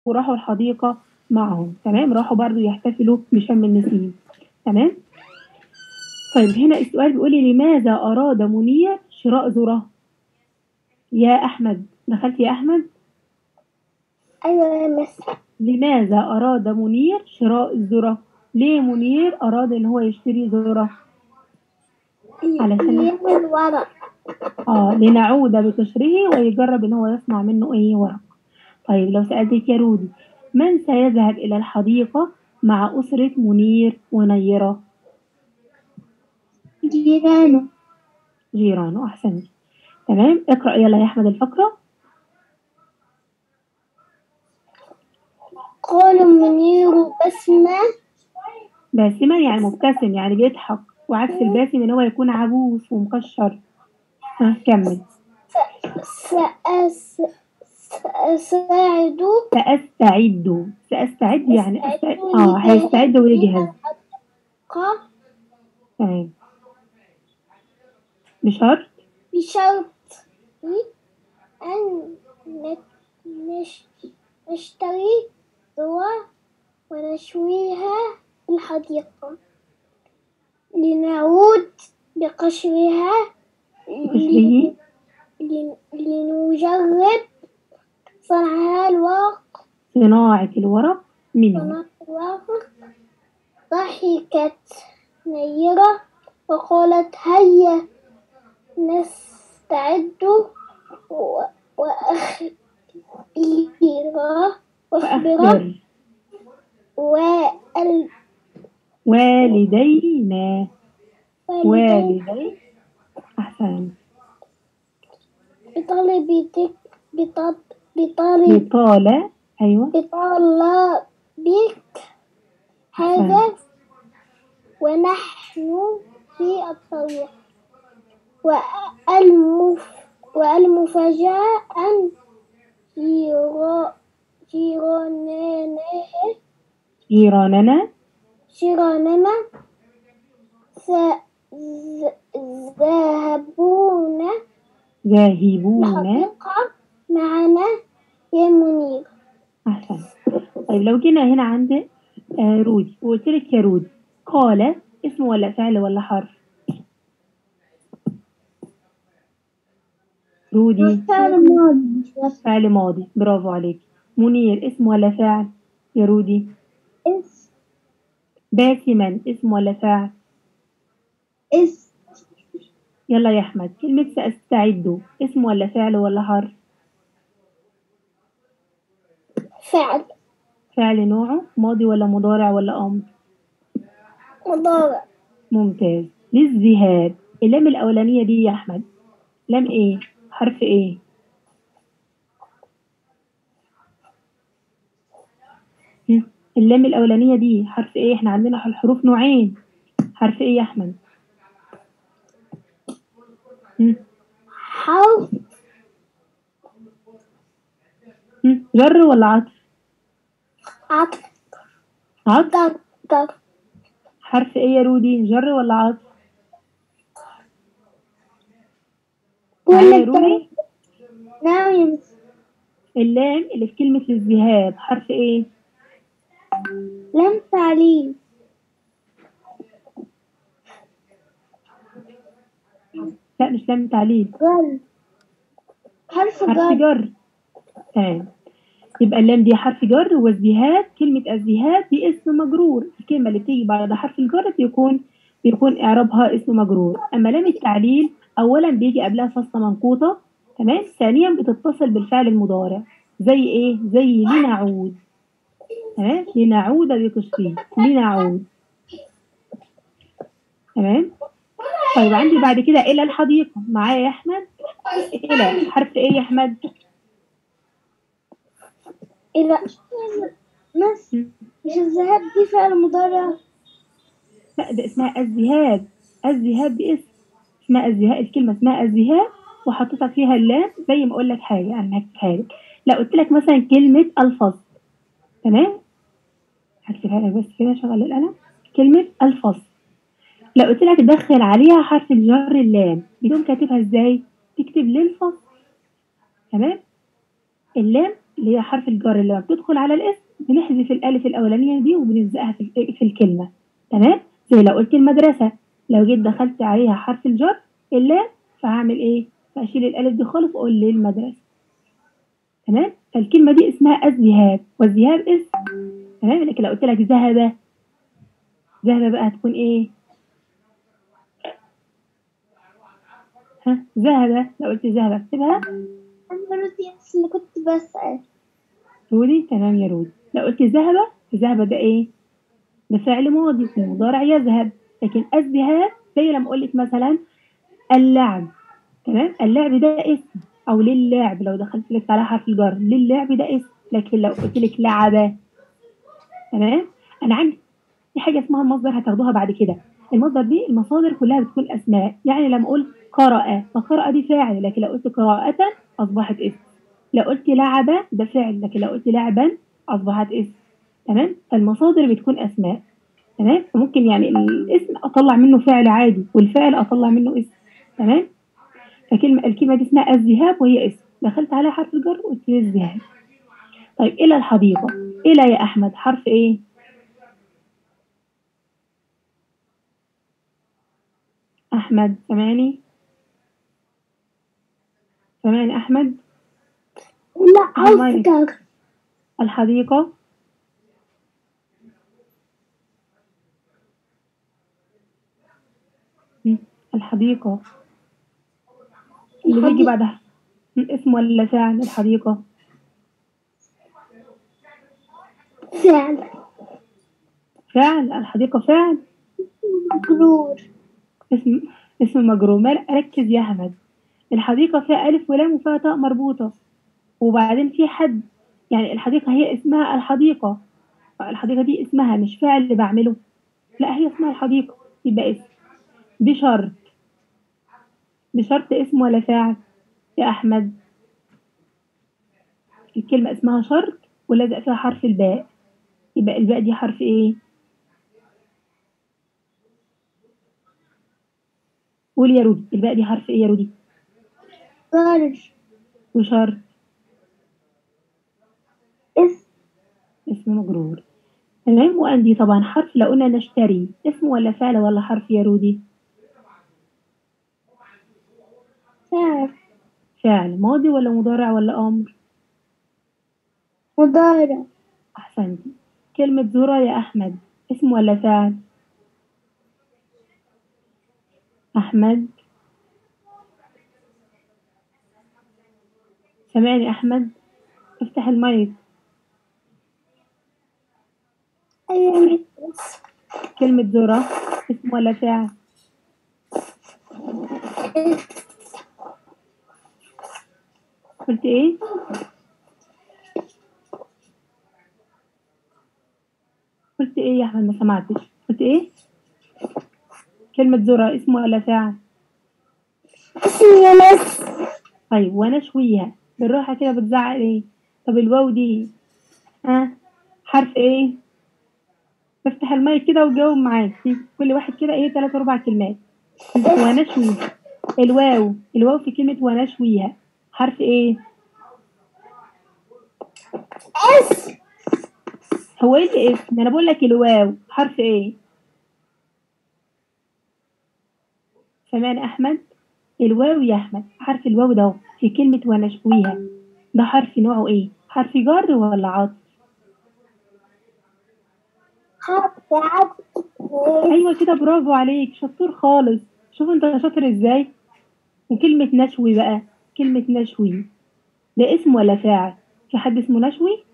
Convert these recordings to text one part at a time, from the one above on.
وراحوا الحديقة معهم تمام راحوا برضو يحتفلوا بشم النسيم تمام طيب هنا السؤال بيقول لي لماذا أراد منير شراء ذرة يا أحمد دخلت يا أحمد أيوة يا مس لماذا أراد منير شراء الذرة ليه منير أراد إن هو يشتري ذرة علشان- يعمل ورق آه لنعود بقشره ويجرب إن هو يصنع منه إيه ورق طيب لو سألتك يا رودي من سيذهب إلى الحديقة مع أسرة منير ونيرة جيرانه جيرانه أحسنت تمام اقرأ يلا يا أحمد الفقرة قال منير بسمة باسما يعني مبتسم يعني بيضحك وعكس الباسم إن هو يكون عبوس ومكشر ها كمل سأس سأساعد سأستعد سأستعد يعني أستعد اه هيستعد ويجهز قا تمام بشرط بشرط أن نت- نش- نشتري ذرة ونشويها في الحديقة لنعود بقشرها قشره لن- لنجرب صنعها الورق صناعة الورق منه صنعها الورق ضحكت نيرة وقالت هيا نستعد و- وأخبر وأخبر فأخبر وال- والدينا والدي والدي أحسن بطلبك بطلب بطلب بطالة أيوة بطلبك هذا ونحن في الطريق والمف والمفاجأة أن جيرا- جيراننا جيراننا جيراننا س- ذهبون ذاهبون الحديقة معنا يا منير أحسن طيب لو جينا هنا عند آه، رودي وقلت لك يا رودي قال اسم ولا فعل ولا حرف رودي فعل ماضي برافو عليك منير اسم ولا فعل يا رودي اس باسما اسم ولا فعل اس يلا يا أحمد كلمة سأستعد اسم ولا فعل ولا حرف فعل فعل نوعه ماضي ولا مضارع ولا أمر مضارع ممتاز للذهاب اللام الأولانية دي يا أحمد لام إيه حرف إيه هم، اللام الأولانية دي حرف إيه إحنا عندنا الحروف نوعين حرف إيه يا أحمد هم، حرف هم، جر ولا عطف عطف عطف جر جر حرف إيه يا رودي جر ولا عطف معايا يا رودي نعم يا مس. اللام اللي في كلمة الذهاب حرف إيه لم تعليم لا مش لام تعليل جر حرف حرف جر جر تمام يبقى اللام دي حرف جر والذهاب كلمة الذهاب دي اسم مجرور الكلمة اللي بتيجي بعد حرف الجر بيكون بيكون إعرابها اسم مجرور أما لام التعليل أولا بيجي قبلها فصلة منقوطة تمام ثانيا بتتصل بالفعل المضارع زي إيه زي لنعود تمام لنعود بقشره لنعود تمام طيب عندي بعد كده إلى الحديقة معايا يا أحمد إلى حرف إيه يا أحمد إلى مس مش الذهاب دي فعل مضارع لا ده اسمها الذهاب الذهاب باسم اسمها الذهاب الكلمة اسمها الذهاب وحطيتك فيها اللام زي ما اقول لك حاجة انا هكتبها لك لو قلت لك مثلا كلمة الفصل تمام هكتبها لك بس كده شغل القلم كلمة الفصل لو قلت لك دخل عليها حرف الجر اللام بتقوم كاتبها ازاي تكتب للفصل تمام اللام اللي هي حرف الجر اللي لما بتدخل على الاسم بنحذف الالف الاولانيه دي وبنلزقها في في الكلمه تمام زي لو قلت المدرسه لو جيت دخلت عليها حرف الجر اللام فهعمل ايه فاشيل الالف دي خالص واقول للمدرسه تمام فالكلمه دي اسمها الذهاب والذهاب اسم تمام لكن لو قلت لك ذهب ذهب بقى هتكون ايه ها ذهب لو قلت ذهب اكتبها أنا رودي أنت اللي كنت بسأل رودي تمام يا رودي لو قلت ذهب ذهب ده ايه ده فعل ماضي المضارع يذهب لكن الذهاب زي لما اقول لك مثلا اللعب تمام اللعب ده اسم او للعب لو دخلت لك على حرف الجر للعب ده اسم لكن لو قلت لك لعبه تمام انا عندي في حاجه اسمها المصدر هتاخدوها بعد كده المصدر دي المصادر كلها بتكون اسماء يعني لما اقول قرأ فقرأ دي فاعل لكن لو قلت قراءة اصبحت اسم لو قلت لعب ده فعل لكن لو قلت لعبا اصبحت اسم تمام فالمصادر بتكون اسماء تمام فممكن يعني الاسم اطلع منه فعل عادي والفعل اطلع منه اسم تمام فكلمة الكلمة دي اسمها الذهاب وهي اسم دخلت عليها حرف الجر وقلت لي الذهاب طيب إلى الحديقة إلى يا أحمد حرف إيه؟ أحمد سامعني سامعني أحمد لا عايزك. عايزك الحديقة م، الحديقة اللي بيجي الحديقة. بعدها م، اسم ولا فعل الحديقة فعل فعل الحديقة فعل مجرور اسم اسم مجرور ما- ركز يا أحمد الحديقة فيها ألف ولام وفيها تاء مربوطة وبعدين في حد يعني الحديقة هي اسمها الحديقة الحديقة دي اسمها مش فعل اللي بعمله لا هي اسمها الحديقة يبقى اسم بشرط بشرط اسم ولا فاعل يا أحمد الكلمة اسمها شرط ولازق فيها حرف الباء يبقى الباء دي حرف ايه قول يا رودي الباء دي حرف ايه يا رودي جر وشرط اسم اسم مجرور تمام وعندي طبعا حرف لو قلنا نشتري اسم ولا فعل ولا حرف يا رودي فعل فعل ماضي ولا مضارع ولا أمر مضارع أحسنتي كلمة ذرة يا أحمد اسم ولا فعل أحمد سامعني أحمد افتح المايك أيوة كلمة ذرة اسم ولا فعل قلت ايه قلت ايه يا احمد ما سمعتش قلت ايه كلمة ذرة اسم ولا فعل اسم يا ناس طيب وانا شويها بالراحة كده بتزعق ايه طب الواو دي ها حرف ايه بفتح المايك كده وجاوب معاك كل واحد كده ايه تلات اربع كلمات ونشوي الواو الواو في كلمة ونشويها حرف ايه اسم هو ايه اللي اسم انا بقول لك الواو حرف ايه سامعني احمد الواو يا احمد حرف الواو ده في كلمة ونشويها ده حرف نوعه ايه حرف جر ولا عطف حرف عطف ايوه كده برافو عليك شطور خالص شوف انت شاطر ازاي وكلمة نشوي بقى كلمة نشوي ده اسم ولا فاعل في حد اسمه نشوي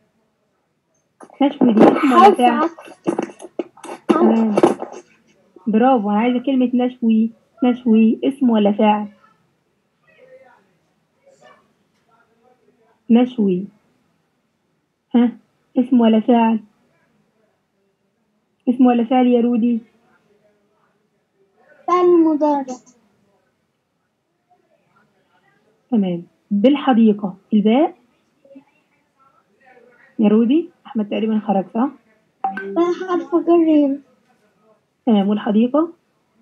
نشوي دي اسم ولا حرف فاعل عطف تمام برافو انا عايزه كلمه نشوي نشوي اسم ولا فاعل نشوي ها اسم ولا فاعل اسم ولا فاعل يا رودي فعل مضارع تمام بالحديقه الباء يا رودي احمد تقريبا خرج صح ده حرف جر تمام والحديقه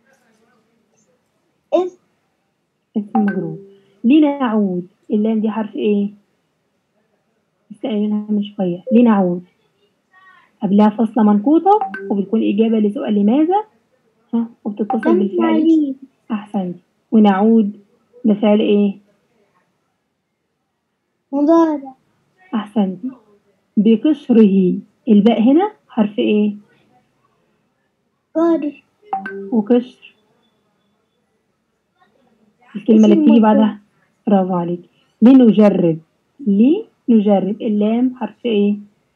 اسم اسم مجرور لنعود اللام دي حرف ايه لسه قايلينها من شوية لنعود قبلها فاصلة منقوطة وبتكون إجابة لسؤال لماذا ها وبتتصل لم بالفعل تعليم أحسنت ونعود ده فعل إيه مضارع أحسنت بقشره الباء هنا حرف إيه قادر وقشر الكلمة اللي اسم بتيجي مفعول. بعدها برافو عليك لنجرب لنجرب اللام حرف ايه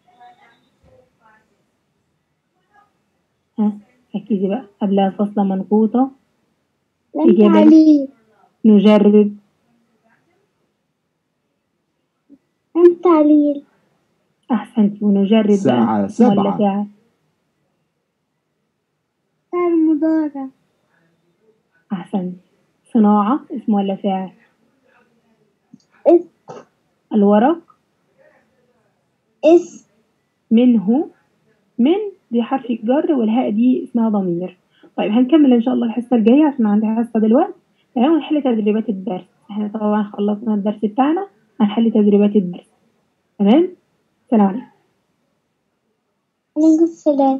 ها ركزي بقى قبلها فاصلة منقوطة لم إجابة. تعليم نجرب لم تعليل أحسنت ونجرب ساعة بقى سبعة. ولا ساعة فعل مضارع أحسنت صناعة اسم ولا فاعل اسم الورق اسم منه من دي حرف الجر والهاء دي اسمها ضمير طيب هنكمل ان شاء الله الحصه الجايه عشان عندي حصه دلوقتي تمام ونحل تدريبات الدرس احنا طبعا خلصنا الدرس بتاعنا هنحل تدريبات الدرس تمام سلام عليكم عليكم السلام